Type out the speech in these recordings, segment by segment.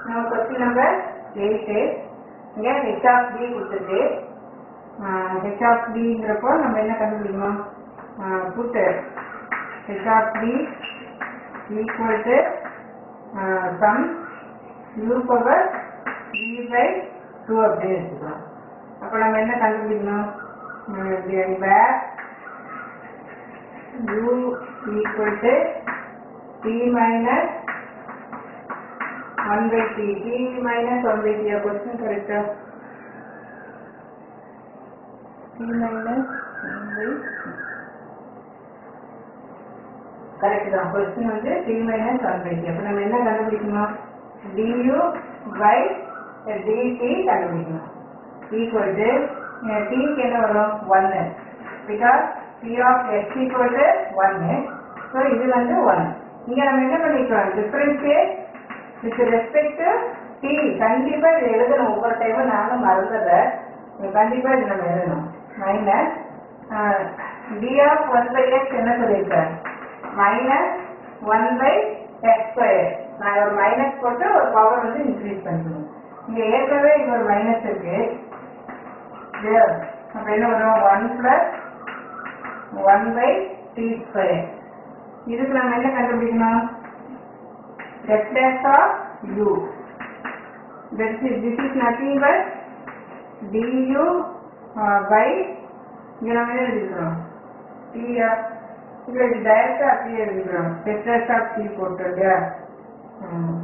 நம்ம question number eight இங்கே H of T கொடுத்துருக்கு ஹெச் ஆஃப் டிங்கிறப்போ நம்ம என்ன கண்டுபிடிக்கணும் put H of T equal to some U power T by two அப்படின்னு வச்சுக்கலாம் அப்போ நம்ம என்ன கண்டுபிடிக்கணும் where u equal to t minus 1 by t. t minus 1 by t. A question correct? t minus 1 by correct தான் question வந்து t minus 1 by t. அப்போ நம்ம என்ன கண்டுபிடிக்கணும் du by dt கண்டுபிடிக்கணும் equal to t க்கு என்ன வரும் 1 because p of x equal to 1 so இது வந்து 1 இங்க நம்ம என்ன பண்ணிக்கிறோம் differentiate with respect to t கண்டிப்பா இதை எழுதணும் ஒவ்வொரு டைமும் நானும் மறந்துடுறேன் இது கண்டிப்பா இது நம்ம எழுதணும் minus d of 1 by x என்ன சொல்லியிருக்கேன் மைனஸ் 1 by x ஸ்கொயர் நான் ஒரு மைனஸ் போட்டு ஒரு பவர் வந்து இன்க்ரீஸ் பண்ணிக்கணும் இங்க ஏற்கனவே இங்க ஒரு மைனஸ் இருக்கு there அப்ப என்ன வரும் 1 பிளஸ் 1 by t ஸ்கொயர் இதுக்கு நம்ம என்ன கண்டுபிடிக்கணும் f dash of u that is this is nothing but du uh, by இங்க நம்ம என்ன எழுதிக்கிறோம் t இங்க இது டைரக்டா அப்படியே எழுதிக்கிறோம் f dash of t போட்டு இல்லையா ம்.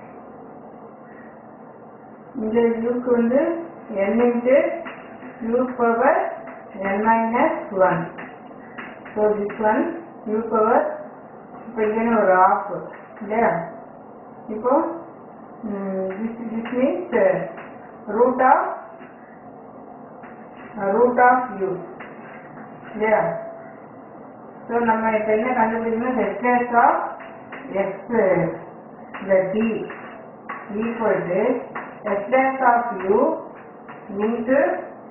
இந்த யூக்கு வந்து n into u power n minus one so this one u power இப்போ இங்கே ஒரு ஆஃப் இல்லையா இப்போ this this means root of root of U இல்லையா ஸோ நம்ம இப்போ என்ன கண்டுபிடிக்கணும் ஹெச்எஸ் ஆஃப் எக்ஸ் இந்த T equal to H S of U into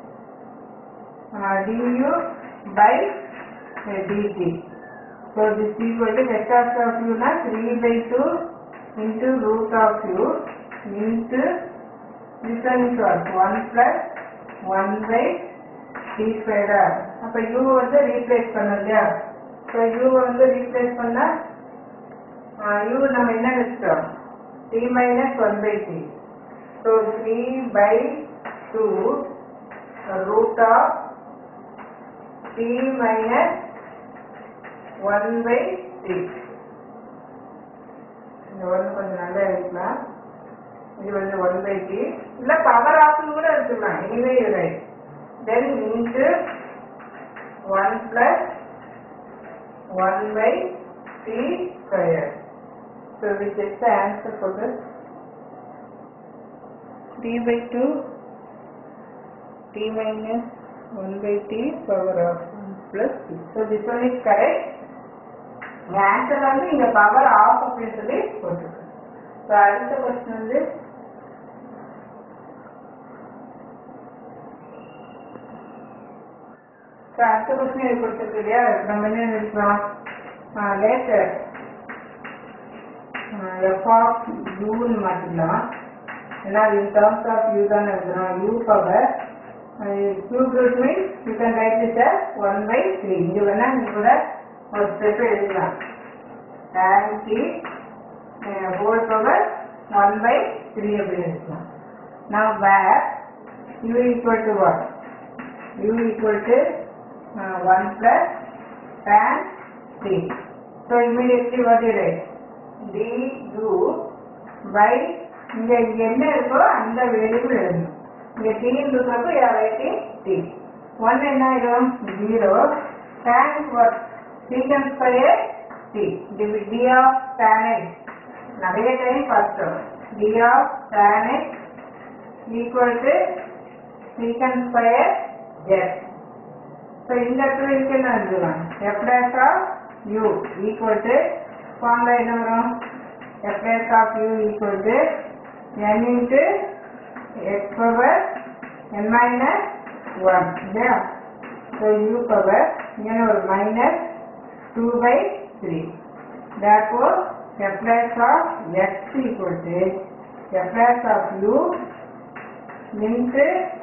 du by uh, dt. So this is equal to vectors of u na 3 by 2 into root of u into this one is what 1 plus 1 by t squared r. அப்ப u வந்து replace பண்ணோம் இல்லையா so u வந்து replace பண்ணா u நம்ம என்ன வச்சிட்டோம் t minus 1 by t. So 3 by 2 root of t minus 1 by 3 இந்த ஒன்று கொஞ்சம் நல்லா எழுதிக்கலாம் இது வந்து 1 by t இல்ல பவர் ஆஃப் கூட எடுத்துக்கலாம் anyway you write then into 1 plus 1 by t square so which is the answer for this 3 by 2 t minus 1 by t power of 1 plus t. So this one is correct. இந்த answer வந்து இங்க power of அப்படின்னு சொல்லி போட்டுருக்கு so அடுத்த question வந்து so அடுத்த question இது கொடுத்துருக்கு இல்லையா நம்ம என்ன நினைக்கிறோம் லேட்டர் எஃப் ஆஃப் யூன்னு மாற்றிக்கலாம் ஏன்னா இன் டர்ம்ஸ் ஆஃப் யூ தான் எழுதுறோம் U power cube root means you can write this as 1 by 3. இங்க வேணா நீங்க கூட ஒரு ஸ்டெப் எழுதலாம் tan t whole power 1 by 3 அப்படி எழுதலாம் now where u equal to what u equal to uh, 1 plus tan t so immediately what you write du by இங்க இங்க என்ன இருக்கோ அந்த வேல்யூ எழுதணும் இங்க t இருக்கிறப்ப you are writing t one என்ன ஆயிடும் zero tan what secant square t d of tan x நிறைய டைம் பார்த்தோம் d of tan x equal to secant square s ஸோ இந்த இடத்துல இதுக்கு என்ன எழுதலாம் f dash of u equal to formula என்ன வரும் f dash of u equal to n into x power n minus 1 இல்லையா ஸோ u power இங்கே ஒரு minus 2 by 3 therefore f dash of x equal to F S of U into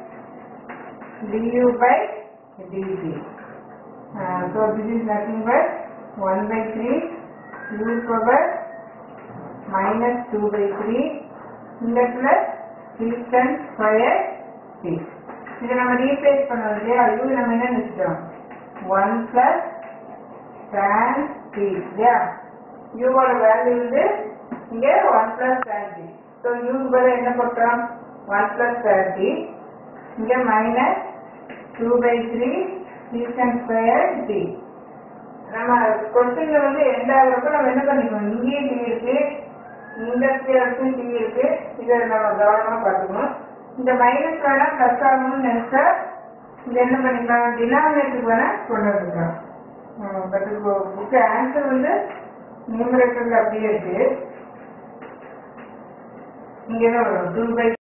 du by dt. Uh, so this is nothing but 1 by 3 u power minus 2 by 3 இந்த plus secant square t. இதை நம்ம replace பண்ணோம் இல்லையா u நம்ம என்ன நினைச்சிட்டோம் 1 plus tan t இல்லையா u ஓட வேல்யூ வந்து இங்க 1 plus tan t. So u க்கு பதிலா என்ன போட்டோம் 1 plus tan t இங்க minus two by three secant square T நம்ம கொஸ்டின்ல வந்து எண்ட் ஆகுறப்ப நம்ம என்ன பண்ணிக்கணும் இங்கேயும் டி இருக்கு இந்த ஸ்கொயருக்கும் டி இருக்கு இதை நம்ம கவனமா பார்த்துக்கணும் இந்த மைனஸ் வேணா பிளஸ் ஆகணும்னு நினைச்சா இது என்ன பண்ணிக்கலாம் டினாமினேட்டருக்கு வேணா கொண்டு வந்துக்கலாம் பட் புக்கு ஆன்சர் வந்து நியூமரேட்டர்ல அப்படியே இருக்கு இங்க என்ன வரும் டூ பை